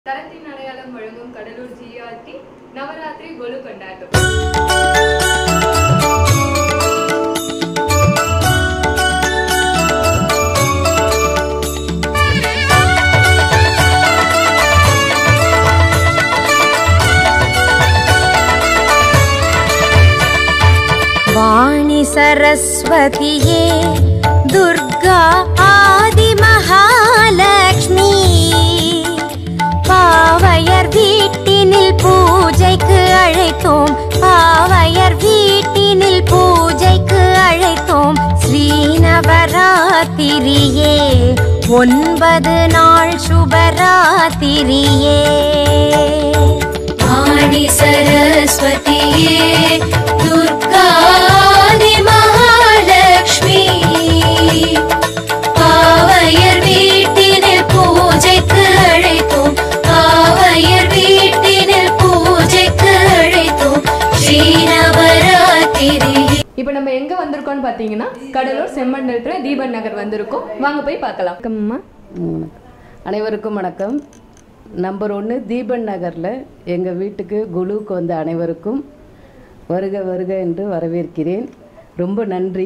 தரத்தின் அடையாளம் வழங்கும் கடலூர் ஜிஆர்டி நவராத்திரி கொலு கொண்டாட்டம் வாணி சரஸ்வதியே துர்கா ஆதிமகாலட்சுமி பாவையர் வீட்டினில் பூஜைக்கு அழைத்தோம் பாவையர் வீட்டினில் பூஜைக்கு அழைத்தோம் ஸ்ரீநவராத்திரியே ஒன்பது நாள் சுபராத்திரியே வாணி சரஸ்வதியே துர்காதி மகாலட்சுமி பாவையர் வீட்டினில் பூஜைக்கு அழைத்தோம் பாவையர் வீட்டினில் பூஜைக்கு அழைத்தோம் ஸ்ரீநவராத்திரி இப்போ நம்ம எங்க வந்திருக்கோம்னு பாத்தீங்கன்னா கடலூர் செம்மண்டலத்துல தீபன் நகர் வந்திருக்கோம் வாங்க போய் பார்க்கலாம் அம்மா ம். அனைவருக்கும் வணக்கம் நம்பர் ஒன்று தீபன் நகரில் எங்கள் வீட்டுக்கு குழுவுக்கு வந்த அனைவருக்கும் வருக வருக என்று வரவேற்கிறேன் ரொம்ப நன்றி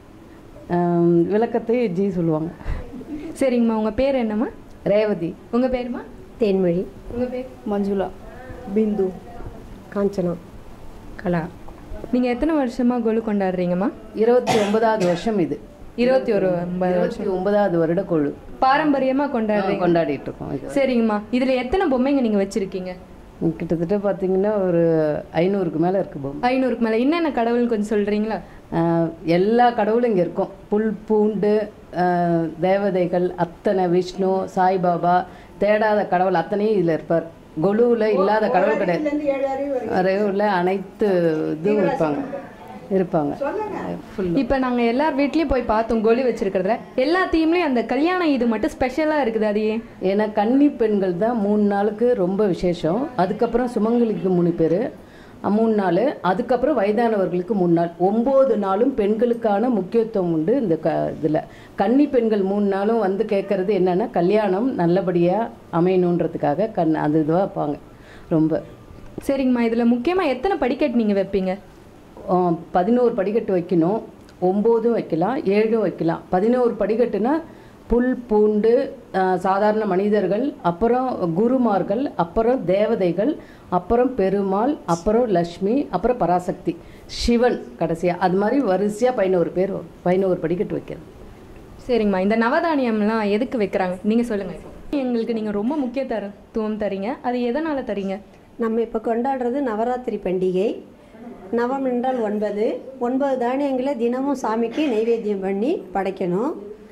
ஆம், விளக்கத்தை ஜி சொல்லுவாங்க சரிங்கம்மா உங்க பேர் என்னம்மா ரேவதி உங்க பேருமா தேன்மொழி உங்க பேர் மஞ்சுளா பிந்து காஞ்சனா கலா நீங்க எத்தனை வருஷமா கொலு கொண்டாடுறீங்கம்மா இருபத்தி ஒன்பதாவது வருஷம் இது இருபத்தி ஒரு ஒன்பது வருஷம் இருபத்தி ஒன்பதாவது வருட குழு பாரம்பரியமா கொண்டாடுறீங்க கொண்டாடிட்டு இருக்கோம் இது சரிங்கம்மா இதுல எத்தனை பொம்மைங்க நீங்க வச்சிருக்கீங்க கிட்டத்தட்ட பார்த்தீங்கன்னா ஒரு ஐநூறுக்கு மேலே இருக்கு பொம்மை ஐநூறுக்கு மேல என்னென்ன கடவுள்னு கொஞ்சம் சொல்றீங்களா ஆஹ் எல்லா கடவுளும் இங்கே இருக்கும் புல் பூண்டு ஆஹ் தேவதைகள் அத்தனை விஷ்ணு சாய்பாபா தேடாத கடவுள் அத்தனையும் இதில் இருப்பார் கொலுவில் இல்லாத கடவுள் கிடையாது வரையுள்ள அனைத்து இதுவும் இருப்பாங்க இருப்பாங்க ஃபுல் இப்ப நாங்க எல்லார் வீட்லயும் போய் பார்த்தோம் கொலு வச்சிருக்கிறதுல எல்லா தீம்லயும் அந்த கல்யாண இது மட்டும் ஸ்பெஷலா இருக்குது அது ஏன் ஏன்னா கன்னி பெண்கள் தான் மூணு நாளுக்கு ரொம்ப விசேஷம் அதுக்கப்புறம் சுமங்கலிக்கு மூணு பேர் மூணு நாள் அதுக்கப்புறம் வயதானவர்களுக்கு மூணு நாள் ஒம்பது நாளும் பெண்களுக்கான முக்கியத்துவம் உண்டு இந்த க இதில் கன்னி பெண்கள் மூணு நாளும் வந்து கேட்குறது என்னென்னா கல்யாணம் நல்லபடியாக அமையணுன்றதுக்காக கண் அது இதுவாக வைப்பாங்க ரொம்ப சரிங்கம்மா இதுல முக்கியமா எத்தனை படிக்கட்டு நீங்க வைப்பீங்க ஆஹ் பதினோரு படிக்கட்டு வைக்கணும் ஒம்போதும் வைக்கலாம் ஏழும் வைக்கலாம் பதினோரு படிக்கட்டுனா புல் பூண்டு ஆஹ் சாதாரண மனிதர்கள் அப்புறம் குருமார்கள் அப்புறம் தேவதைகள் அப்புறம் பெருமாள் அப்புறம் லக்ஷ்மி அப்புறம் பராசக்தி சிவன் கடைசியாக அது மாதிரி வரிசையாக பதினோரு பேர் வரும். பதினோரு படிக்கட்டு வைக்கிறது சரிங்கம்மா இந்த நவதானியம்லாம் எதுக்கு வைக்கிறாங்க நீங்க சொல்லுங்க எங்களுக்கு நீங்க ரொம்ப முக்கியத்துவம் தரீங்க அது எதனால தரீங்க நம்ம இப்போ கொண்டாடுறது நவராத்திரி பண்டிகை நவம் என்றால் ஒன்பது ஒன்பது தானியங்களை தினமும் சாமிக்கு நைவேத்தியம் பண்ணி படைக்கணும்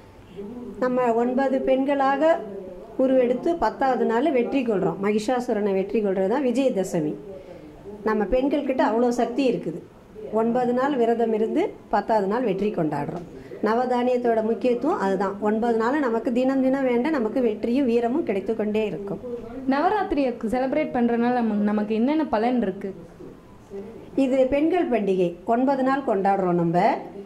நம்ம ஒன்பது பெண்களாக உருவெடுத்து பத்தாவது நாள் வெற்றி கொள்கிறோம் மகிஷாசுரனை வெற்றி கொள்கிறது தான் விஜயதசமி நம்ம பெண்கள்கிட்ட அவ்வளோ சக்தி இருக்குது ஒன்பது நாள் விரதம் இருந்து பத்தாவது நாள் வெற்றி கொண்டாடுறோம் நவதானியத்தோட முக்கியத்துவம் அதுதான் ஒன்பது நாள் நமக்கு தினம் தினம் வேண்ட நமக்கு வெற்றியும் வீரமும் கிடைத்து கொண்டே இருக்கும் நவராத்திரியை செலிப்ரேட் பண்றதுனால நமக்கு நமக்கு என்னென்ன பலன் இருக்கு இது பெண்கள் பண்டிகை ஒன்பது நாள் கொண்டாடுறோம் நம்ம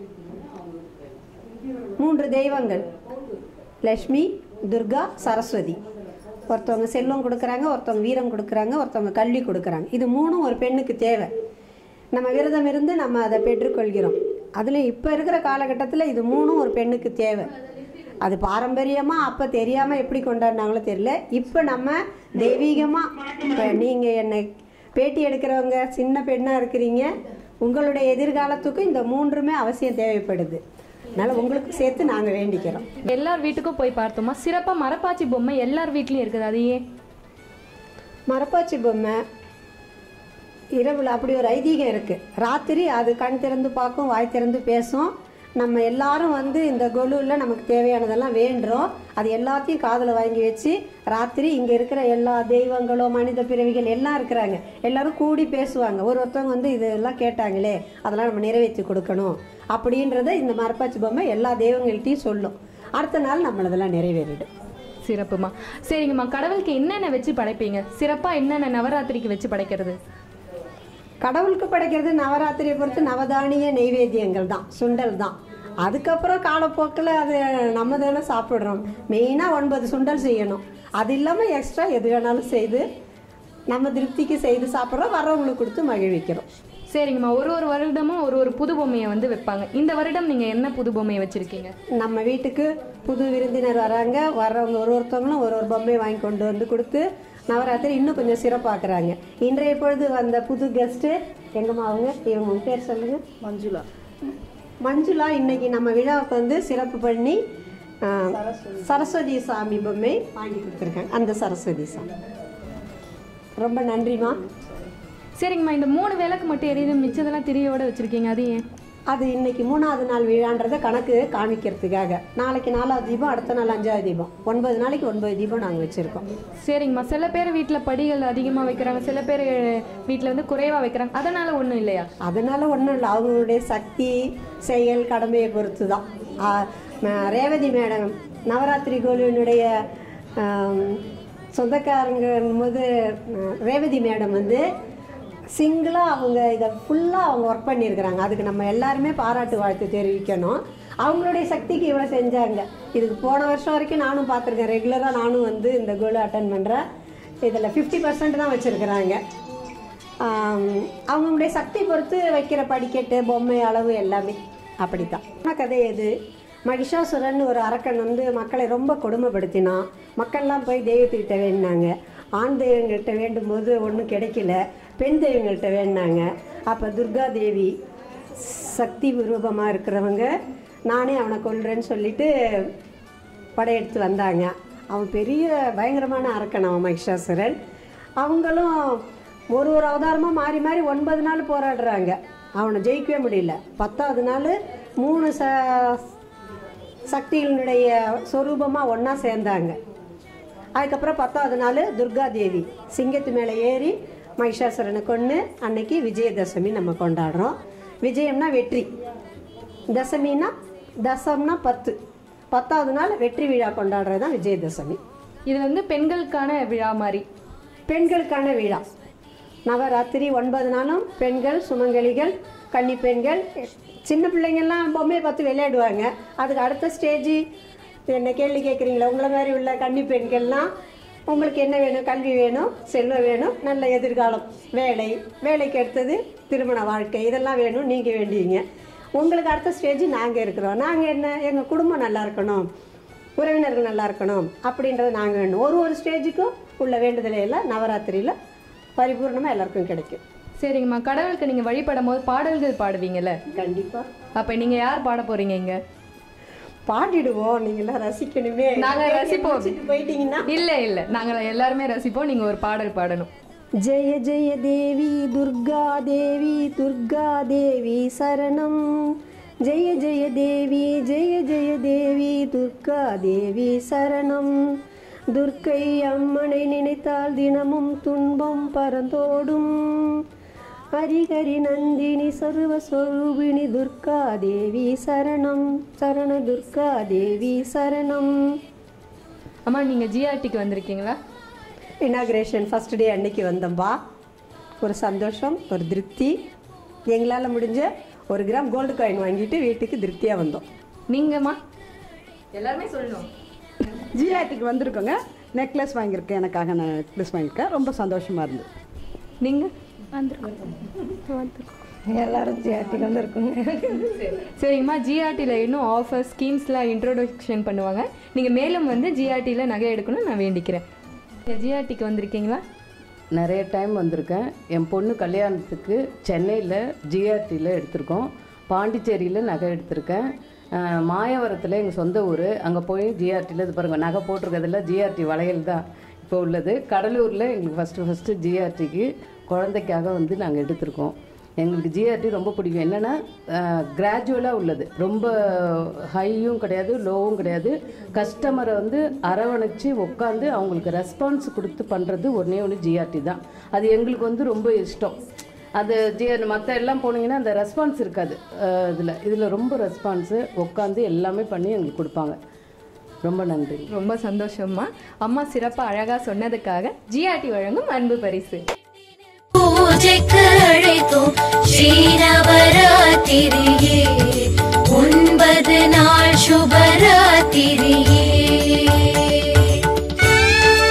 மூன்று தெய்வங்கள் லக்ஷ்மி துர்கா சரஸ்வதி ஒருத்தவங்க செல்வம் கொடுக்குறாங்க ஒருத்தவங்க வீரம் கொடுக்குறாங்க ஒருத்தவங்க கல்வி கொடுக்குறாங்க இது மூணும் ஒரு பெண்ணுக்கு தேவை நம்ம விரதம் இருந்து நம்ம அதை பெற்றுக்கொள்கிறோம் அதில் இப்போ இருக்கிற காலகட்டத்தில் இது மூணும் ஒரு பெண்ணுக்கு தேவை அது பாரம்பரியமாக அப்போ தெரியாமல் எப்படி கொண்டாடினாங்களோ தெரியல இப்போ நம்ம தெய்வீகமாக இப்போ நீங்கள் என்னை பேட்டி எடுக்கிறவங்க சின்ன பெண்ணாக இருக்கிறீங்க உங்களுடைய எதிர்காலத்துக்கும் இந்த மூன்றுமே அவசியம் தேவைப்படுது அதனால் உங்களுக்கு சேர்த்து நாங்கள் வேண்டிக்கிறோம் எல்லார் வீட்டுக்கும் போய் பார்த்தோமா சிறப்பா மரப்பாச்சி பொம்மை எல்லார் வீட்லயும் இருக்குது அது ஏன் மரப்பாச்சி பொம்மை இரவில் அப்படி ஒரு ஐதீகம் இருக்குது ராத்திரி அது கண் திறந்து பார்க்கும் வாய் திறந்து பேசும் நம்ம எல்லாரும் வந்து இந்த கொலுவில் நமக்கு தேவையானதெல்லாம் வேண்டுறோம் அது எல்லாத்தையும் காதில் வாங்கி வச்சு ராத்திரி இங்கே இருக்கிற எல்லா தெய்வங்களோ மனித பிறவிகள் எல்லாம் இருக்கிறாங்க எல்லாரும் கூடி பேசுவாங்க ஒரு ஒருத்தவங்க வந்து இதெல்லாம் கேட்டாங்களே அதெல்லாம் நம்ம நிறைவேற்றி கொடுக்கணும் அப்படின்றத இந்த மரப்பாச்சி பொம்மை எல்லா தெய்வங்கள்ட்டையும் சொல்லும் அடுத்த நாள் நம்மளதெல்லாம் நிறைவேறிடும் சிறப்புமா சரிங்கம்மா கடவுளுக்கு என்னென்ன வச்சு படைப்பீங்க சிறப்பா என்னென்ன நவராத்திரிக்கு வச்சு படைக்கிறது கடவுளுக்கு படைக்கிறது நவராத்திரியை பொறுத்து நவதானிய நெய்வேத்தியங்கள் தான் சுண்டல் தான் அதுக்கப்புறம் காலப்போக்கில் அது நம்ம தானே சாப்பிட்றோம் மெயினாக ஒன்பது சுண்டல் செய்யணும் அது இல்லாமல் எக்ஸ்ட்ரா எது வேணாலும் செய்து நம்ம திருப்திக்கு செய்து சாப்பிட்றோம் வர்றவங்களுக்கு கொடுத்து மகிழ்விக்கிறோம் சரிங்கம்மா ஒரு ஒரு வருடமும் ஒரு ஒரு புது பொம்மையை வந்து வைப்பாங்க இந்த வருடம் நீங்கள் என்ன புது பொம்மையை வச்சுருக்கீங்க நம்ம வீட்டுக்கு புது விருந்தினர் வராங்க வர்றவங்க ஒரு ஒருத்தவங்களும் ஒரு ஒரு பொம்மையை வாங்கி கொண்டு வந்து கொடுத்து நவராத்திரி இன்னும் கொஞ்சம் சிறப்பாக்குறாங்க இன்றைய பொழுது வந்த புது கெஸ்ட்டு எங்கம்மா அவங்க இவங்க உங்க பேர் சொல்லுங்கள் மஞ்சுளா மஞ்சுளா இன்னைக்கு நம்ம விழாவுக்கு வந்து சிறப்பு பண்ணி ஆ, சரஸ்வதி சாமி பொம்மை வாங்கி கொடுத்துருக்காங்க அந்த சரஸ்வதி சாமி ரொம்ப நன்றிம்மா சரிங்கம்மா இந்த மூணு விளக்கு மட்டும் எரியுது மிச்சதெல்லாம் திரியோட வச்சுருக்கீங்க அது ஏன் அது இன்னைக்கு மூணாவது நாள் விழான்றதை கணக்கு காமிக்கிறதுக்காக நாளைக்கு நாலாவது தீபம் அடுத்த நாள் அஞ்சாவது தீபம் ஒன்பது நாளைக்கு ஒன்பது தீபம் நாங்கள் வச்சுருக்கோம் சரிங்கம்மா சில பேர் வீட்டில் படிகள் அதிகமாக வைக்கிறாங்க சில பேர் வீட்டில் வந்து குறைவாக வைக்கிறாங்க அதனால ஒன்றும் இல்லையா அதனால ஒன்றும் இல்லை அவங்களுடைய சக்தி செயல் கடமையை பொறுத்து தான் ஆ, ம- ரேவதி மேடம் நவராத்திரி கோவிலினுடைய ஆம், சொந்தக்காரங்கும் போது ஆ, ரேவதி மேடம் வந்து சிங்கிளாக அவங்க இதை ஃபுல்லாக அவங்க ஒர்க் பண்ணியிருக்கிறாங்க அதுக்கு நம்ம எல்லாருமே பாராட்டு வாழ்த்து தெரிவிக்கணும் அவங்களுடைய சக்திக்கு இவ்வளோ செஞ்சாங்க இதுக்கு போன வருஷம் வரைக்கும் நானும் பார்த்துருக்கேன் ரெகுலராக நானும் வந்து இந்த கோல் அட்டன் பண்ணுறேன் இதில் ஃபிஃப்டி பர்சன்ட் தான் வச்சுருக்கிறாங்க ஆம், அவங்களுடைய சக்தி பொறுத்து வைக்கிற படிக்கட்டு பொம்மை அளவு எல்லாமே அப்படித்தான் ஆனா கதை எது மகிஷாசுரன் ஒரு அரக்கன் வந்து மக்களை ரொம்ப கொடுமைப்படுத்தினான் மக்கள்லாம் போய் தெய்வத்துக்கிட்ட வேண்டினாங்க ஆண் தெய்வங்கள்கிட்ட வேண்டும் போது ஒன்றும் கிடைக்கல பெண் தெய்வங்கள்கிட்ட வேண்டினாங்க அப்போ துர்கா தேவி சக்தி ரூபமாக இருக்கிறவங்க நானே அவனை கொல்றேன்னு சொல்லிட்டு படையெடுத்து வந்தாங்க அவன் பெரிய பயங்கரமான அரக்கன் அவன் மகிஷாசுரன் அவங்களும் ஒரு ஒரு அவதாரமாக மாறி மாறி ஒன்பது நாள் போராடுறாங்க அவனை ஜெயிக்கவே முடியல பத்தாவது நாள் மூணு ச சக்திகளினுடைய சொரூபமாக ஒன்றா சேர்ந்தாங்க அதுக்கப்புறம் பத்தாவது நாள் துர்கா தேவி சிங்கத்து மேலே ஏறி மகிஷாசுரனை கொன்று அன்னைக்கு விஜயதசமி நம்ம கொண்டாடுறோம் விஜயம்னா வெற்றி தசமின்னா தசம்னா பத்து பத்தாவது நாள் வெற்றி விழா கொண்டாடுறது தான் விஜயதசமி இது வந்து பெண்களுக்கான விழா மாதிரி பெண்களுக்கான விழா நவராத்திரி ஒன்பது நாளும் பெண்கள் சுமங்கலிகள் கன்னி பெண்கள் சின்ன பிள்ளைங்கள்லாம் பொம்மையை பார்த்து விளையாடுவாங்க அதுக்கு அடுத்த ஸ்டேஜ் என்ன கேள்வி கேட்குறீங்களா உங்களை மாதிரி உள்ள கன்னி பெண்கள்லாம் உங்களுக்கு என்ன வேணும் கல்வி வேணும் செல்வம் வேணும் நல்ல எதிர்காலம் வேலை வேலைக்கு அடுத்தது திருமண வாழ்க்கை இதெல்லாம் வேணும் நீங்கள் வேண்டியீங்க உங்களுக்கு அடுத்த ஸ்டேஜ் நாங்கள் இருக்கிறோம் நாங்கள் என்ன எங்கள் குடும்பம் நல்லா இருக்கணும் உறவினர்கள் நல்லா இருக்கணும் அப்படின்றத நாங்கள் வேணும் ஒரு ஒரு ஸ்டேஜுக்கும் உள்ள வேண்டுதலை எல்லாம் நவராத்திரியில் பரிபூர்ணமாக எல்லாருக்கும் கிடைக்கும் சரிங்கம்மா கடவுளுக்கு நீங்கள் வழிபடும் போது பாடல்கள் பாடுவீங்கல்ல கண்டிப்பாக அப்போ நீங்கள் யார் பாட போகிறீங்க இங்கே பாடிடுவோம் நீங்களாம் ரசிக்கணுமே நாங்க ரசிப்போம். முடிச்சிட்டு போயிட்டீங்கன்னா இல்லை இல்லை நாங்கள் எல்லாருமே ரசிப்போம் நீங்கள் ஒரு பாடல் பாடணும் ஜெய ஜெய தேவி துர்கா தேவி துர்கா தேவி சரணம் ஜெய ஜெய தேவி ஜெய ஜெய தேவி துர்கா தேவி சரணம் துர்க்கை அம்மனை நினைத்தால் தினமும் துன்பம் பறந்தோடும் ஹரிஹரி நந்தினி சர்வஸ்வரூபிணி துர்கா தேவி சரணம் சரண துர்கா தேவி சரணம் அம்மா நீங்கள் ஜிஆர்டிக்கு வந்திருக்கீங்களா இனாக்ரேஷன் ஃபஸ்ட் டே அன்னைக்கு வந்தோம்பா ஒரு சந்தோஷம் ஒரு திருப்தி எங்களால் முடிஞ்ச ஒரு கிராம் கோல்டு காயின் வாங்கிட்டு வீட்டுக்கு திருப்தியாக வந்தோம் நீங்கம்மா எல்லாருமே சொல்லணும் ஜிஆர்டிக்கு வந்திருக்கோங்க நெக்லஸ் வாங்கியிருக்கேன் எனக்காக நான் நெக்லஸ் வாங்கியிருக்கேன் ரொம்ப சந்தோஷமாக இருந்தது நீங்கள் எல்லாரும் ஜிஆர்டிக்கு வந்திருக்கோங்க சரிங்கம்மா ஜிஆர்டியில் இன்னும் ஆஃபர் ஸ்கீம்ஸ்லாம் இன்ட்ரோடக்ஷன் பண்ணுவாங்க நீங்கள் மேலும் வந்து ஜிஆர்டியில் நகை எடுக்கணும்னு நான் வேண்டிக்கிறேன் ஜிஆர்டிக்கு வந்திருக்கீங்களா நிறைய டைம் வந்திருக்கேன் என் பொண்ணு கல்யாணத்துக்கு சென்னையில் ஜிஆர்டியில் எடுத்திருக்கோம் பாண்டிச்சேரியில் நகை எடுத்திருக்கேன் அஹ் மாயவரத்தில் எங்கள் சொந்த ஊர் அங்கே போய் ஜிஆர்டியில் இது பாருங்கள் நகை போட்டிருக்கிறதுல ஜிஆர்டி வளையல் தான் இப்போ உள்ளது கடலூரில் எங்களுக்கு ஃபஸ்ட்டு ஃபஸ்ட்டு ஜிஆர்டிக்கு குழந்தைக்காக வந்து நாங்கள் எடுத்திருக்கோம் எங்களுக்கு ஜிஆர்டி ரொம்ப பிடிக்கும் என்னென்னா கிராஜுவலாக உள்ளது ரொம்ப ஹையும் கிடையாது லோவும் கிடையாது கஸ்டமரை வந்து அரவணைச்சு உட்காந்து அவங்களுக்கு ரெஸ்பான்ஸ் கொடுத்து பண்ணுறது ஒன்றே ஒன்று ஜிஆர்டி தான் அது எங்களுக்கு வந்து ரொம்ப இஷ்டம் அது ஜிஆர் மற்ற எல்லாம் போனீங்கன்னா அந்த ரெஸ்பான்ஸ் இருக்காது இதில் இதில் ரொம்ப ரெஸ்பான்ஸு உட்காந்து எல்லாமே பண்ணி எங்களுக்கு கொடுப்பாங்க ரொம்ப நன்றி ரொம்ப சந்தோஷம்மா அம்மா சிறப்பாக அழகாக சொன்னதுக்காக ஜிஆர்டி வழங்கும் அன்பு பரிசு பூஜைக்கு அழைத்தோம் ஸ்ரீநவராத்திரியே ஒன்பது நாள் சுபராத்திரியே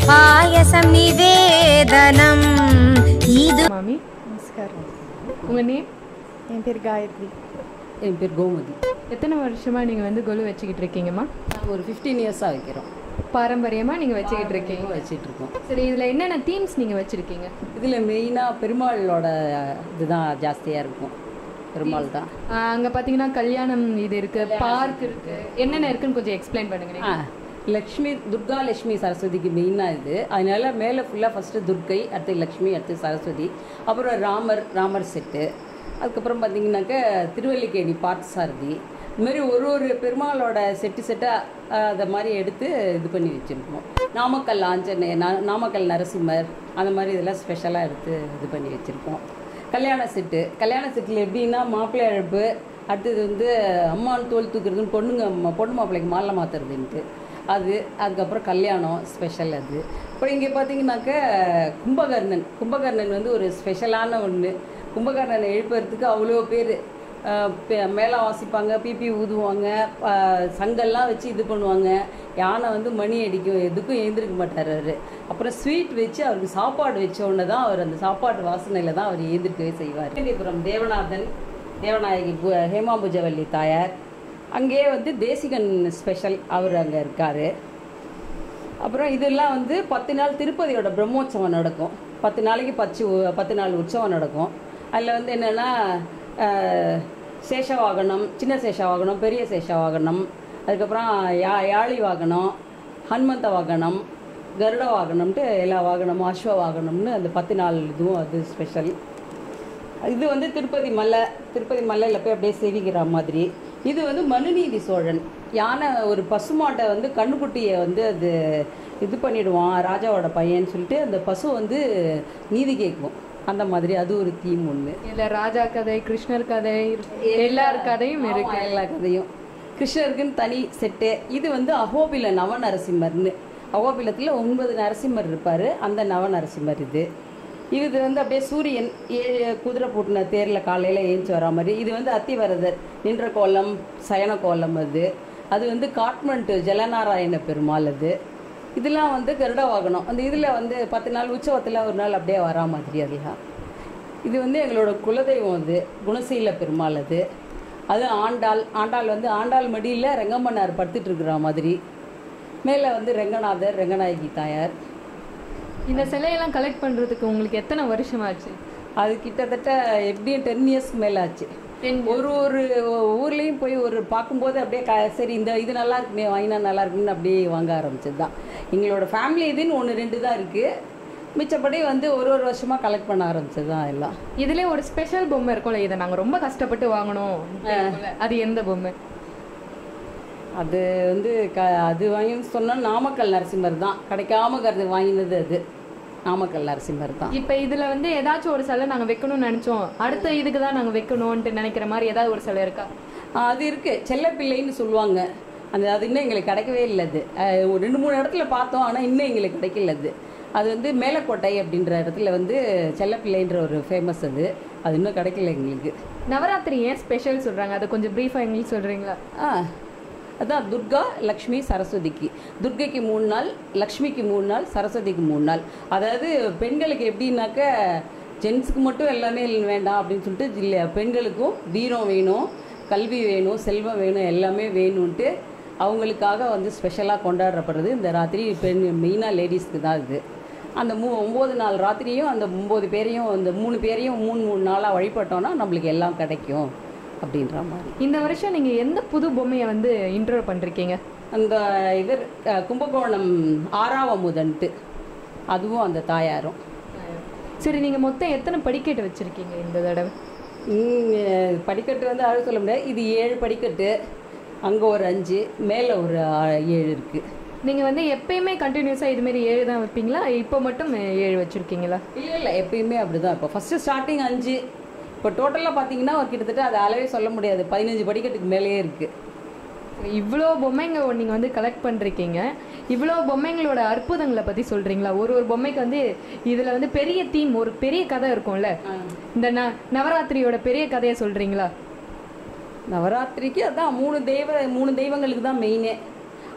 பாயசம் நிவேதனம் இது மாமி நமஸ்காரம் உங்கள் நேம் என் பேர் காயத்ரி என் பேர் கோமதி எத்தனை வருஷமாக நீங்கள் வந்து கொலு வச்சுக்கிட்டு இருக்கீங்கம்மா நாங்கள் ஒரு ஃபிஃப்டீன் இயர்ஸாக வைக்கிறோம் பாரம்பரியமாக நீங்கள் வச்சுக்கிட்டு இருக்கீங்க வச்சிட்டு இருக்கோம் சரி இதில் என்னென்ன தீம்ஸ் நீங்கள் வச்சுருக்கீங்க இதில் மெயினாக பெருமாளோட இதுதான் ஜாஸ்தியாக இருக்கும் பெருமாள் தான் அங்கே பார்த்தீங்கன்னா கல்யாணம் இது இருக்குது பார்க் இருக்குது என்னென்ன இருக்குன்னு கொஞ்சம் எக்ஸ்பிளைன் பண்ணுங்க ஆ நீங்க. லக்ஷ்மி துர்கா லட்சுமி சரஸ்வதிக்கு மெயினாக இது அதனால மேலே ஃபுல்லாக ஃபஸ்ட்டு துர்க்கை அடுத்து லக்ஷ்மி அடுத்து சரஸ்வதி அப்புறம் ராமர் ராமர் செட்டு அதுக்கப்புறம் பார்த்தீங்கன்னாக்க திருவல்லிக்கேணி பார்த்தசாரதி இது மாதிரி ஒரு ஒரு பெருமாளோட செட்டு செட்டாக அதை மாதிரி எடுத்து இது பண்ணி வச்சுருக்கோம் நாமக்கல் ஆஞ்சநேய நா- நாமக்கல் நரசிம்மர் அந்த மாதிரி இதெல்லாம் ஸ்பெஷலாக எடுத்து இது பண்ணி வச்சுருக்கோம் கல்யாண செட்டு கல்யாண செட்டில் எப்படின்னா மாப்பிள்ளை அழைப்பு அடுத்தது வந்து அம்மான் தோல் தூக்குறதுன்னு பொண்ணுங்க ம- பொண்ணு மாப்பிள்ளைக்கு மாலை மாற்றுறதுன்ட்டு அது அதுக்கப்புறம் கல்யாணம் ஸ்பெஷல் அது அப்புறம் இங்கே பார்த்தீங்கன்னாக்க கும்பகர்ணன் கும்பகர்ணன் வந்து ஒரு ஸ்பெஷலான ஒன்று கும்பகர்ணனை எழுப்புறதுக்கு அவ்வளோ பேர் மேளம் வாசிப்பாங்க பிபி ஊதுவாங்க அஹ், சங்கெல்லாம் வச்சு இது பண்ணுவாங்க யானை வந்து மணி அடிக்கும் எதுக்கும் எழுந்திருக்க மாட்டார் அவர் அப்புறம் ஸ்வீட் வச்சு அவருக்கு சாப்பாடு வச்ச உடனே தான் அவர் அந்த சாப்பாட்டு வாசனையில் தான் அவர் எழுந்திருக்கவே செய்வார் அப்புறம் தேவநாதன் தேவநாயகி பு- ஹேமாபுஜவல்லி தாயார் அங்கேயே வந்து தேசிகன் ஸ்பெஷல் அவர் அங்கே இருக்கார் அப்புறம் இதெல்லாம் வந்து பத்து நாள் திருப்பதியோட பிரம்மோற்சவம் நடக்கும் பத்து நாளைக்கு பச்சு பத்து நாள் உற்சவம் நடக்கும் அதில் வந்து என்னென்னா சேஷவாகனம் சின்ன சேஷவாகனம் பெரிய சேஷவாகனம் அதுக்கப்புறம் யா யாழி வாகனம் ஹனுமந்த வாகனம் கருட வாகனம்ட்டு எல்லா வாகனமும் அஸ்வ வாகனம்னு அந்த பத்து நாள் இதுவும் அது ஸ்பெஷல் இது வந்து திருப்பதி மலை திருப்பதி மலையில் போய் அப்படியே சேவிக்கிற மாதிரி இது வந்து மனுநீதி சோழன் யானை ஒரு பசுமாட்டை வந்து கண்ணுக்குட்டியை வந்து அது இது பண்ணிடுவான் ராஜாவோட பையன்னு சொல்லிட்டு அந்த பசு வந்து நீதி கேட்கும் அந்த மாதிரி அது ஒரு தீம் ஒன்று இதுல ராஜா கதை கிருஷ்ணர் கதை எல்லார் கதையும் இருக்கு ஆமா, எல்லா கதையும் கிருஷ்ணருக்குன்னு தனி செட்டு இது வந்து அகோபில நவ நரசிம்மர்னு அகோபிலத்தில் ஒன்பது நரசிம்மர் இருப்பார் அந்த நவ நரசிம்மர் இது இது வந்து அப்படியே சூரியன் ஏழு குதிரை பூட்டின தேரில் காலையில் ஏஞ்சி வரா மாதிரி இது வந்து அத்திவரதர் நின்ற கோலம் சயன கோலம் அது அது வந்து காட்மண்ட் ஜலநாராயண பெருமாள் அது இதெல்லாம் வந்து கருட வாகனம் அந்த இதில் வந்து பத்து நாள் உற்சவத்தில் ஒரு நாள் அப்படியே வரா மாதிரி அதெல்லாம் இது வந்து எங்களோட குலதெய்வம் அது குணசீல பெருமாள் அது அது ஆண்டாள் ஆண்டாள் வந்து ஆண்டாள் மடியில் ரெங்கம்மன்னார் படுத்துட்டு இருக்கிற மாதிரி மேலே வந்து ரெங்கநாதர் ரெங்கநாயகி தாயார் இந்த சிலையெல்லாம் கலெக்ட் பண்றதுக்கு உங்களுக்கு எத்தனை வருஷம் ஆச்சு அது கிட்டத்தட்ட எப்படியும் டென் இயர்ஸ்க்கு மேலே ஆச்சு ஒரு ஒரு ஊர்லேயும் போய் ஒரு பார்க்கும்போது அப்படியே க சரி இந்த இது நல்லா இருக்குமே வாங்கினா நல்லா இருக்குன்னு அப்படியே வாங்க ஆரம்பிச்சது தான் எங்களோட ஃபேமிலி இதுன்னு ஒன்று ரெண்டு தான் இருக்குது மிச்சப்படி வந்து ஒரு ஒரு வருஷமாக கலெக்ட் பண்ண ஆரம்பிச்சது தான் எல்லாம் இதுலயே ஒரு ஸ்பெஷல் பொம்மை இருக்கும்ல இதை நாங்க ரொம்ப கஷ்டப்பட்டு வாங்கணும் அது எந்த பொம்மை அது வந்து க அது வாங்கின்னு சொன்னால் நாமக்கல் நரசிம்மர் தான் கிடைக்காம கருது வாங்கினது அது நாமக்கல் நரசிம்மர் தான் இப்ப இதுல வந்து ஏதாச்சும் ஒரு சிலை நாங்க வைக்கணும்னு நினைச்சோம் அடுத்த இதுக்கு தான் நாங்க வைக்கணும்னு நினைக்கிற மாதிரி ஏதாவது ஒரு சிலை இருக்கா ஆ, அது இருக்குது செல்லப்பிள்ளைன்னு சொல்லுவாங்க அந்த அது இன்னும் எங்களுக்கு கிடைக்கவே இல்லை அது அஹ், ஒரு ரெண்டு மூணு இடத்துல பார்த்தோம் ஆனால் இன்னும் எங்களுக்கு கிடைக்கல அது அது வந்து மேலக்கோட்டை அப்படின்ற இடத்துல வந்து செல்லப்பிள்ளைன்ற ஒரு ஃபேமஸ் அது அது இன்னும் கிடைக்கல எங்களுக்கு நவராத்திரி ஏன் ஸ்பெஷல் சொல்றாங்க அதை கொஞ்சம் பிரீஃபா எங்களுக்கு சொல்றீங்களா ஆ அதான் துர்கா லக்ஷ்மி சரஸ்வதிக்கு துர்கைக்கு மூணு நாள் லக்ஷ்மிக்கு மூணு நாள் சரஸ்வதிக்கு மூணு நாள் அதாவது பெண்களுக்கு எப்படின்னாக்க ஜென்ஸுக்கு மட்டும் எல்லாமே வேண்டாம் அப்படின்னு சொல்லிட்டு இல்லை பெண்களுக்கும் வீரம் வேணும் கல்வி வேணும் செல்வம் வேணும் எல்லாமே வேணும்ன்ட்டு அவங்களுக்காக வந்து ஸ்பெஷலாக கொண்டாடப்படுறது இந்த ராத்திரி பெண் மெயினாக லேடிஸ்க்கு தான் இது அந்த மூ ஒம்பது நாள் ராத்திரியும் அந்த ஒம்பது பேரையும் அந்த மூணு பேரையும் மூணு மூணு நாளாக வழிபட்டோன்னா நம்மளுக்கு எல்லாம் கிடைக்கும் அப்படின்ற மாதிரி இந்த வருஷம் நீங்க எந்த புது பொம்மையை வந்து இன்ட்ரோ பண்றீங்க அந்த இவர் அஹ், கும்பகோணம் ஆறாவமுதன்ட்டு அதுவும் அந்த தாயாரும் சரி நீங்க மொத்தம் எத்தனை படிக்கட்டு வச்சிருக்கீங்க இந்த தடவை ம், படிக்கட்டு வந்து அழகு சொல்ல முடியாது இது ஏழு படிக்கட்டு அங்கே ஒரு அஞ்சு மேலே ஒரு ஆ- ஏழு இருக்குது நீங்க வந்து எப்பயுமே கண்டினியூஸா இது மாதிரி ஏழு தான் வைப்பீங்களா இப்போ மட்டும் ஏழு வச்சிருக்கீங்களா இல்லை இல்லை எப்பயுமே அப்படி தான் இப்போ ஃபஸ்ட்டு ஸ்டார்டிங் அஞ்சு இப்போ டோட்டலாக பார்த்தீங்கன்னா கிட்டத்தட்ட அது அளவே சொல்ல முடியாது பதினஞ்சு படிக்கட்டுக்கு மேலேயே இருக்குது இவ்வளோ பொம்மைங்க நீங்கள் வந்து கலெக்ட் பண்ணிருக்கீங்க இவ்வளோ பொம்மைங்களோட அற்புதங்களை பற்றி சொல்கிறீங்களா ஒரு ஒரு பொம்மைக்கு வந்து இதில் வந்து பெரிய தீம் ஒரு பெரிய கதை இருக்கும்ல இந்த ந நவராத்திரியோட பெரிய கதையை சொல்கிறீங்களா நவராத்திரிக்கு அதான் மூணு தெய்வ மூணு தெய்வங்களுக்கு தான் மெயினே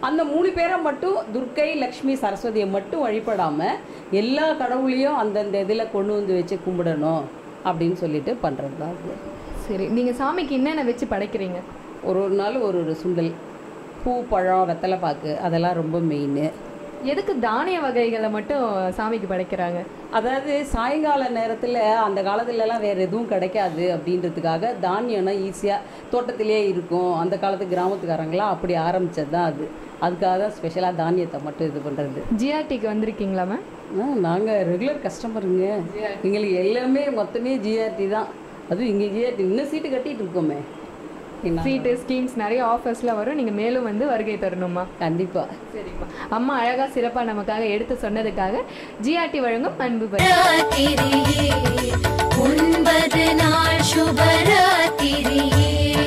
அந்த மூணு பேரை மட்டும் துர்க்கை லக்ஷ்மி சரஸ்வதியை மட்டும் வழிபடாமல் எல்லா கடவுளையும் அந்தந்த இதில் கொண்டு வந்து வச்சு கும்பிடணும் அப்படின்னு சொல்லிட்டு பண்ணுறது தான் அது சரி நீங்க சாமிக்கு என்னென்ன வச்சு படைக்கிறீங்க ஒரு ஒரு நாள் ஒரு ஒரு சுண்டல் பூ பழம் வெத்தலை பாக்கு அதெல்லாம் ரொம்ப மெயின் எதுக்கு தானிய வகைகளை மட்டும் சாமிக்கு படைக்கிறாங்க அதாவது சாயங்கால நேரத்தில் அந்த காலத்துலலாம் வேறு எதுவும் கிடைக்காது அப்படின்றதுக்காக தானியம்னா ஈஸியாக தோட்டத்திலே இருக்கும் அந்த காலத்து கிராமத்துக்காரங்களாம் அப்படி ஆரம்பிச்சது தான் அது அதுக்காக தான் ஸ்பெஷலாக தானியத்தை மட்டும் இது பண்ணுறது ஜிஆர்டிக்கு வந்திருக்கீங்களா மேம் நாங்கள் ரெகுலர் கஸ்டமருங்க எங்களுக்கு எல்லாமே மொத்தமே ஜிஆர்டி தான் அதுவும் இங்கே ஜிஆர்டி இன்னும் சீட்டு கட்டிட்டு இருக்கோமே என்ன? சீட்டு ஸ்கீம்ஸ் நிறைய ஆஃபர்ஸ்லாம் வரும் நீங்க மேலும் வந்து வருகை தரணுமா கண்டிப்பா சரிம்மா அம்மா அழகா சிறப்பா நமக்காக எடுத்து சொன்னதுக்காக ஜிஆர்டி வழங்கும் அன்பு பரிசு. ராத்திரியே ஒன்பது நாள் சுபராத்திரியே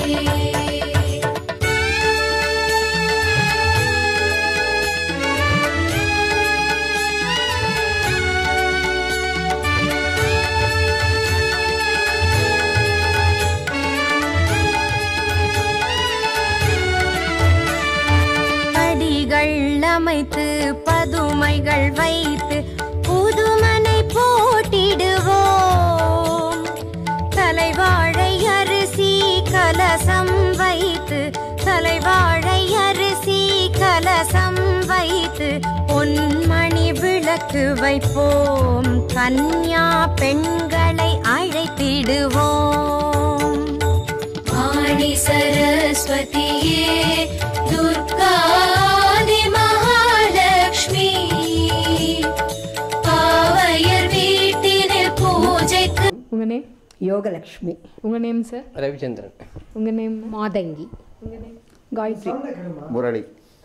படிகள் அமைத்து பதுமைகள் வைத்து புதுமனை போட்டிடுவோம் தலைவாழை அரிசி கலசம் வைத்து தலைவாழை அரிசி கலசம் வைத்து பொன்மணி விளக்கு வைப்போம் கன்யா பெண்களை அழைத்திடுவோம் வாணி சரஸ்வதியே துர்காதி மகாலட்சுமி பாவையர் வீட்டினில் பூஜைக்கு உங்க நேம் யோகலக்ஷ்மி உங்க நேம் சார் ரவிச்சந்திரன் உங்க நேம் மாதங்கி உங்க நேம் காயத்ரி முரளி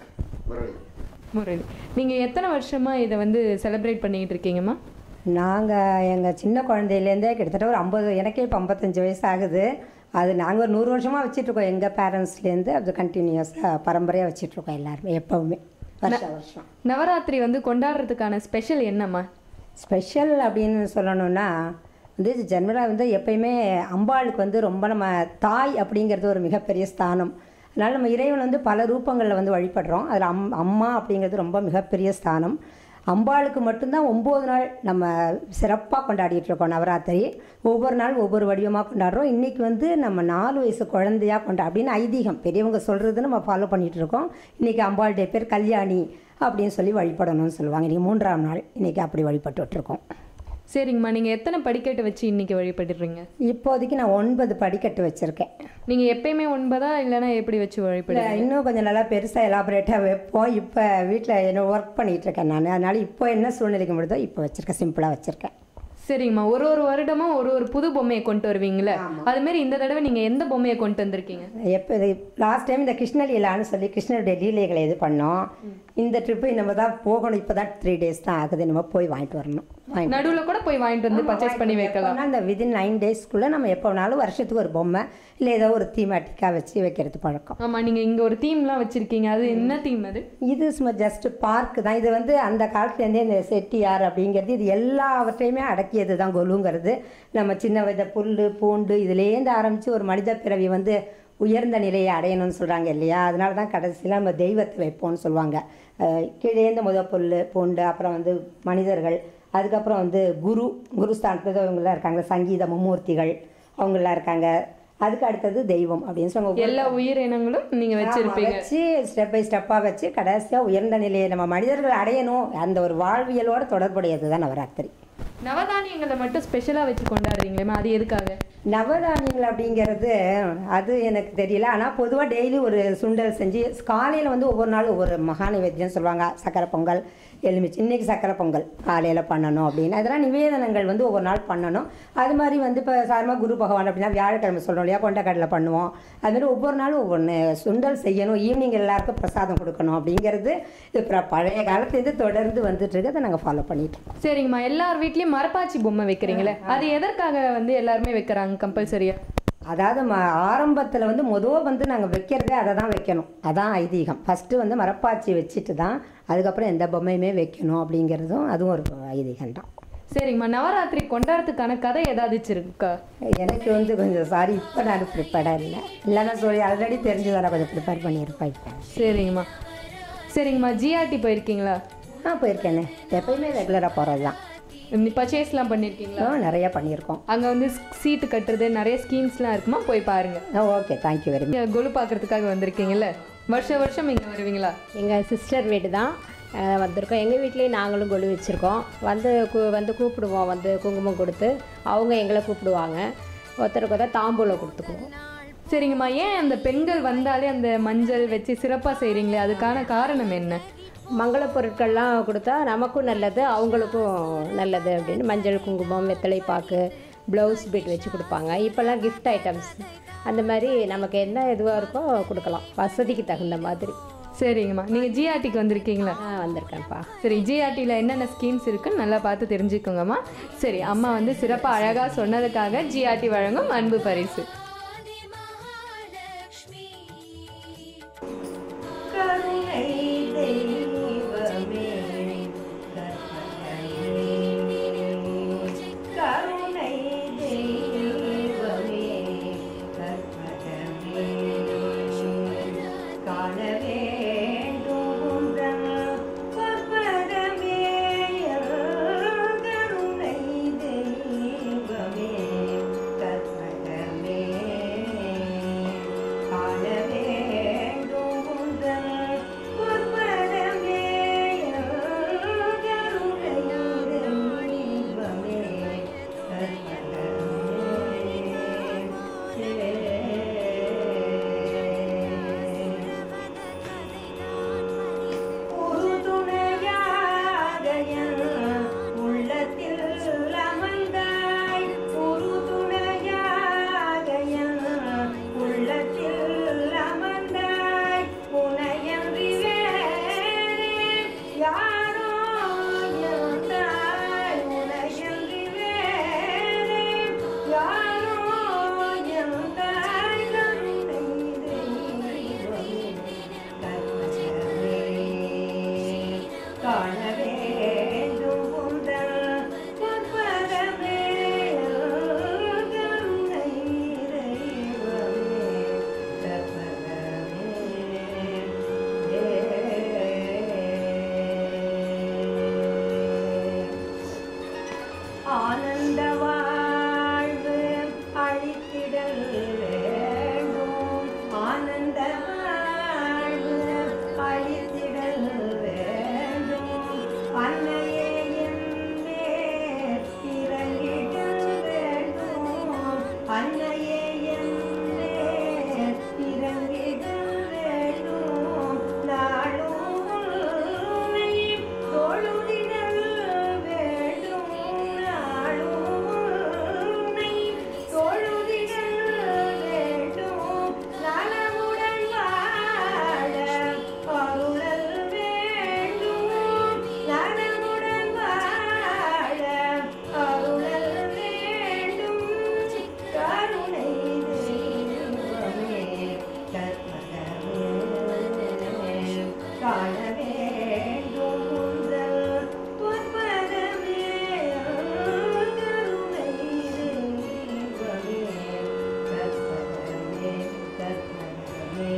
முரளி முரளி நீங்க எத்தனை வருஷமா இதை வந்து செலிப்ரேட் பண்ணிக்கிட்டு இருக்கீங்கம்மா நாங்கள் எங்கள் சின்ன குழந்தையிலேருந்தே கிட்டத்தட்ட ஒரு ஐம்பது எனக்கே இப்போ ஐம்பத்தஞ்சு வயசு ஆகுது அது நாங்கள் ஒரு நூறு வருஷமாக வச்சிட்ருக்கோம் எங்கள் பேரண்ட்ஸ்லேருந்து அது கண்டினியூஸாக பரம்பரையாக வச்சிட்ருக்கோம் எல்லாருமே எப்போவுமே வருஷம் வருஷம் நவராத்திரி வந்து கொண்டாடுறதுக்கான ஸ்பெஷல் என்னம்மா ஸ்பெஷல் அப்படின்னு சொல்லணும்னா வந்து ஜென்ரலாக வந்து எப்பயுமே அம்பாளுக்கு வந்து ரொம்ப நம்ம தாய் அப்படிங்கிறது ஒரு மிகப்பெரிய ஸ்தானம் அதனால் நம்ம இறைவன் வந்து பல ரூபங்களில் வந்து வழிபடுறோம் அதில் அம் அம்மா அப்படிங்கிறது ரொம்ப மிகப்பெரிய ஸ்தானம் அம்பாளுக்கு மட்டும்தான் ஒம்பது நாள் நம்ம சிறப்பாக கொண்டாடிட்டு இருக்கோம் நவராத்திரி ஒவ்வொரு நாள் ஒவ்வொரு வடிவமாக கொண்டாடுறோம் இன்றைக்கி வந்து நம்ம நாலு வயசு குழந்தையா கொண்டா அப்படின்னு ஐதீகம் பெரியவங்க சொல்கிறது நம்ம ஃபாலோ பண்ணிகிட்டு இருக்கோம் இன்றைக்கி அம்பாளுடைய பேர் கல்யாணி அப்படின்னு சொல்லி வழிபடணும்னு சொல்லுவாங்க இன்றைக்கி மூன்றாம் நாள் இன்றைக்கி அப்படி வழிபட்டுட்ருக்கோம் சரிங்கம்மா நீங்க எத்தனை படிக்கட்டு வச்சு இன்னைக்கு வழிபடுறீங்க இப்போதைக்கு நான் ஒன்பது படிக்கட்டு வச்சுருக்கேன் நீங்க எப்பயுமே ஒன்பதா இல்லைன்னா எப்படி வச்சு இல்லை வழிபடுறீங்க இன்னும் கொஞ்சம் நல்லா பெருசாக எலாபரேட்டாக வைப்போம் இப்போ வீட்டில் என்ன ஒர்க் பண்ணிகிட்டு இருக்கேன் நான் அதனால் இப்போ என்ன சூழ்நிலைக்கு முடியுதோ இப்போ வச்சுருக்கேன் சிம்பிளாக வச்சுருக்கேன் சரிங்கம்மா ஒரு ஒரு வருடமும் ஒரு ஒரு புது பொம்மையை கொண்டு வருவீங்களே அது மாதிரி இந்த தடவை நீங்க எந்த பொம்மையை கொண்டு வந்திருக்கீங்க எப்போ லாஸ்ட் டைம் இந்த கிருஷ்ண லீலான்னு சொல்லி கிருஷ்ணருடைய லீலைகளை இது பண்ணோம் இந்த ட்ரிப்பு நம்ம தான் போகணும் இப்போ தான் த்ரீ டேஸ் தான் ஆகுது நம்ம போய் வாங்கிட்டு வரணும் வாங்கிட்டு நடுவுல கூட போய் வாங்கிட்டு வந்து பர்ச்சேஸ் பண்ணி வைக்கலாம் எப்போனா இந்த விதின் நைன் டேஸ்க்குள்ளே நம்ம எப்போ வேணாலும் வருஷத்துக்கு ஒரு பொம்மை இல்லை ஏதோ ஒரு தீமேட்டிக்காக வச்சு வைக்கிறது பழக்கம் ஆமா நீங்க இங்க ஒரு தீம்லாம் வச்சிருக்கீங்க அது என்ன தீம் அது இது சும்மா ஜஸ்ட் பார்க் தான் இது வந்து அந்த காலத்துலேருந்தே இந்த செட்டியார் அப்படிங்கிறது இது எல்லாவற்றையுமே அடக்கியது தான் கொலுங்கிறது நம்ம சின்ன வித புல் பூண்டு இதுலேருந்து ஆரம்பித்து ஒரு மனித பிறவி வந்து உயர்ந்த நிலையை அடையணும்னு சொல்கிறாங்க இல்லையா அதனால தான் கடைசியில் நம்ம தெய்வத்தை வைப்போம்னு சொல்லுவாங்க அஹ் கீழேந்து முத புல் பூண்டு அப்புறம் வந்து மனிதர்கள் அதுக்கப்புறம் வந்து குரு குரு ஸ்தானத்தில் இவங்களாம் இருக்காங்க சங்கீத மும்மூர்த்திகள் அவங்களாம் இருக்காங்க அதுக்கு அடுத்தது தெய்வம் அப்படின்னு சொல்லுவாங்க எல்லா உயிரினங்களும் நீங்க வச்சிருப்பீங்க ஆமா, வச்சு ஸ்டெப் பை ஸ்டெப்பாக வச்சு கடைசியாக உயர்ந்த நிலையை நம்ம மனிதர்கள் அடையணும் அந்த ஒரு வாழ்வியலோட தொடர்புடையது தான் நவராத்திரி நவதானியங்களை மட்டும் ஸ்பெஷலா வச்சு கொண்டாடுறீங்களேம்மா அது எதுக்காக நவதானியங்கள் அப்படிங்கிறது அது எனக்கு தெரியல ஆனால் பொதுவாக டெய்லி ஒரு சுண்டல் செஞ்சு காலையில் வந்து ஒவ்வொரு நாள் ஒவ்வொரு மகா நிவேத்தியம் சொல்லுவாங்க சக்கரை பொங்கல் எலுமிச்சு இன்னைக்கு சக்கரை பொங்கல் காலையில் பண்ணணும் அப்படின்னு அதெல்லாம் நிவேதனங்கள் வந்து ஒவ்வொரு நாள் பண்ணணும் அது மாதிரி வந்து இப்போ சாதாரணமாக குரு பகவான் அப்படின்னா வியாழக்கிழமை சொல்கிறோம் இல்லையா கொண்டக்கடலை பண்ணுவோம் அது மாதிரி ஒவ்வொரு நாளும் ஒவ்வொன்று சுண்டல் செய்யணும் ஈவினிங் எல்லாருக்கும் பிரசாதம் கொடுக்கணும் அப்படிங்கிறது இது பிர- பழைய காலத்துலேருந்து தொடர்ந்து வந்துட்டு இருக்கு அதை நாங்கள் ஃபாலோ பண்ணிட்டு இருக்கோம் சரிங்கம்மா எல்லார் வீட்லயும் மரப்பாச்சி பொம்மை வைக்கிறீங்களே அது எதற்காக வந்து எல்லாருமே வைக்கிறாங்க கம்பல்சரியா அதாவது ம ஆரம்பத்தில் வந்து முதல் வந்து நாங்கள் வைக்கிறதே அதை தான் வைக்கணும் அதான் ஐதீகம் ஃபஸ்ட்டு வந்து மரப்பாச்சி வச்சுட்டு தான் அதுக்கப்புறம் எந்த பொம்மையுமே வைக்கணும் அப்படிங்கிறதும் அதுவும் ஒரு ஐதீகம் தான் சரிங்கம்மா நவராத்திரி கொண்டாடுறதுக்கான கதை ஏதாச்சும் இருக்கா எனக்கு வந்து கொஞ்சம் சாரி இப்போ நான் ப்ரிப்பேர்டாக இல்லை இல்லைன்னா சொல்லி ஆல்ரெடி தெரிஞ்சு நான் கொஞ்சம் ப்ரிப்பேர் பண்ணியிருப்பேன் இப்போ சரிங்கம்மா சரிங்கம்மா ஜிஆர்டி போயிருக்கீங்களா ஆ போயிருக்கேனே எப்பயுமே ரெகுலராக போகிறது தான் பர்ச்சேஸ்லாம் பண்ணியிருக்கீங்களா ஆ நிறையா பண்ணியிருக்கோம் அங்கே வந்து சீட்டு கட்டுறது நிறைய ஸ்கீம்ஸ்லாம் இருக்குமா போய் பாருங்க ஆ ஓகே தேங்க்யூ வெரி மச் இங்க கொலு பார்க்கறதுக்காக வந்திருக்கீங்கல்ல வருஷம் வருஷம் இங்கே வருவீங்களா எங்கள் சிஸ்டர் வீடு தான் அஹ், வந்திருக்கோம் எங்கள் வீட்லேயும் நாங்களும் கொலு வச்சுருக்கோம் வந்து கூ- வந்து கூப்பிடுவோம் வந்து குங்குமம் கொடுத்து அவங்க எங்களை கூப்பிடுவாங்க ஒருத்தருக்கு ஒருத்தர் தாம்பூலம் கொடுத்துக்குவோம் சரிங்கம்மா ஏன் அந்த பெண்கள் வந்தாலே அந்த மஞ்சள் வச்சு சிறப்பாக செய்கிறீங்களே அதுக்கான காரணம் என்ன மங்கள பொருட்கள்லாம் கொடுத்தா நமக்கும் நல்லது அவங்களுக்கும் நல்லது அப்படின்னு மஞ்சள் குங்குமம் வெத்தலை பாக்கு ப்ளவுஸ் பீட் வச்சு கொடுப்பாங்க இப்போல்லாம் gift ஐட்டம்ஸ் அந்த மாதிரி நமக்கு என்ன இதுவாக இருக்கோ கொடுக்கலாம் வசதிக்கு தகுந்த மாதிரி சரிங்கம்மா நீங்கள் ஜிஆர்டிக்கு வந்திருக்கீங்களா ஆ வந்திருக்கேன்ப்பா சரி ஜிஆர்டியில் என்னென்ன ஸ்கீம்ஸ் இருக்குன்னு நல்லா பார்த்து தெரிஞ்சுக்கோங்கம்மா சரி அம்மா வந்து சிறப்பாக அழகாக சொன்னதுக்காக ஜிஆர்டி வழங்கும் அன்பு பரிசு கருணை தெய்வமே கருணை தெய்வமே கற்பகமே காண வேண்டும் உந்தன் கற்பகமே கருணை தெய்வமே கற்பகமே காண வேண்டும் உந்தன் கற்பகமே கருணை தெய்வமே ஒரு துணையாக என் உள்ளத்தில் அமர்ந்தாய் ஒரு துணையாக என் உள்ளத்தில் அமர்ந்தாய் உனையன்றி வேறே யாரோ என் தாய் உனையன்றி வேறே யாரோ என் தாய் கருணை தெய்வமே காண வேண்டும் உந்தன் பொற்பதமே கருணை தெய்வமே கற்பகமே ஆனந்த வாழ்வு அழித்திடல் வேண்டும் ஆனந்த வாழ்வு அழித்திடல் வேண்டும் அன்னையே என்னே இறங்கிடல் வேண்டும் அன்னையே என்னே இறங்கிடல் வேண்டும் நாளும் உன்னை தொழுதிடல் வேண்டும் நாளும் உன்னை தொழுதிடல் வேண்டும் நலமுடன் வாழ அருளல் வேண்டும் நலமுடன் வாழ அருளல் வேண்டும் கருணை தெய்வமே கற்பகமே காண வேண்டும் உந்தன் பொற்பதமே கருணை தெய்வமே கற்பகமே கற்பகமே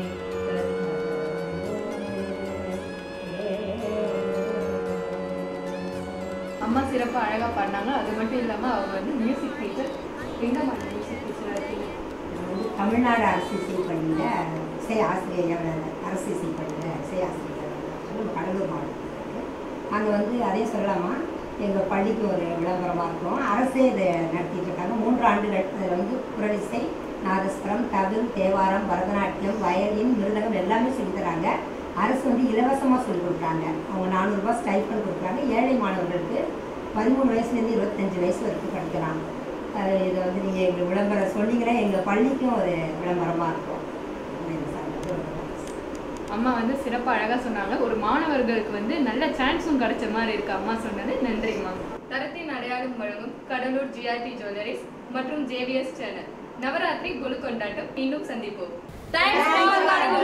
அம்மா சிறப்பாக அழகாக பாடினாங்க அது மட்டும் இல்லாமல் அவங்க வந்து மியூசிக் டீச்சர் எங்கம்மா மியூசிக் டீச்சராக இருக்கீங்க தமிழ்நாடு அரசு இசை பள்ளியில் இசை ஆசிரியர் அரசு இசை பள்ளியில் இசை ஆசிரியர் நம்ம கடலூர் மாவட்டத்தில் இருக்கு அங்கே வந்து அதே சொல்லலாமா எங்கள் பள்ளிக்கு ஒரு விளம்பரமாக இருக்கும் அரசே இதை நடத்திட்டு இருக்காங்க மூன்று ஆண்டுகள் அதில் வந்து குரலிசை நாதஸ்வரம் தவில் தேவாரம் பரதநாட்டியம் வயலின் மிருதகம் எல்லாமே சொல்லித் தராங்க அரசு வந்து இலவசமாக சொல்லிக் கொடுக்குறாங்க அவங்க நானூறுரூபா ஸ்டைஃபன் கொடுக்குறாங்க ஏழை மாணவர்களுக்கு பதிமூணு வயசுலேருந்து இருபத்தஞ்சு வயசு வரைக்கும் படிக்கிறாங்க அது இதை வந்து நீங்கள் எங்கள் விளம்பரம் சொன்னீங்கன்னா எங்கள் பள்ளிக்கும் ஒரு விளம்பரமாக இருக்கும் அம்மா வந்து சிறப்பாக அழகாக சொன்னாங்க ஒரு மாணவர்களுக்கு வந்து நல்ல சான்ஸும் கிடைச்ச மாதிரி இருக்கு அம்மா சொன்னது நன்றிம்மா தரத்தின் அடையாளம் வழங்கும் கடலூர் ஜிஆர்டி ஜுவல்லரிஸ் மற்றும் ஜேவிஎஸ் சேனல் நவராத்திரி குழு கொண்டாட்டம் இன்னும் சந்திப்போம் தேங்க்ஸ்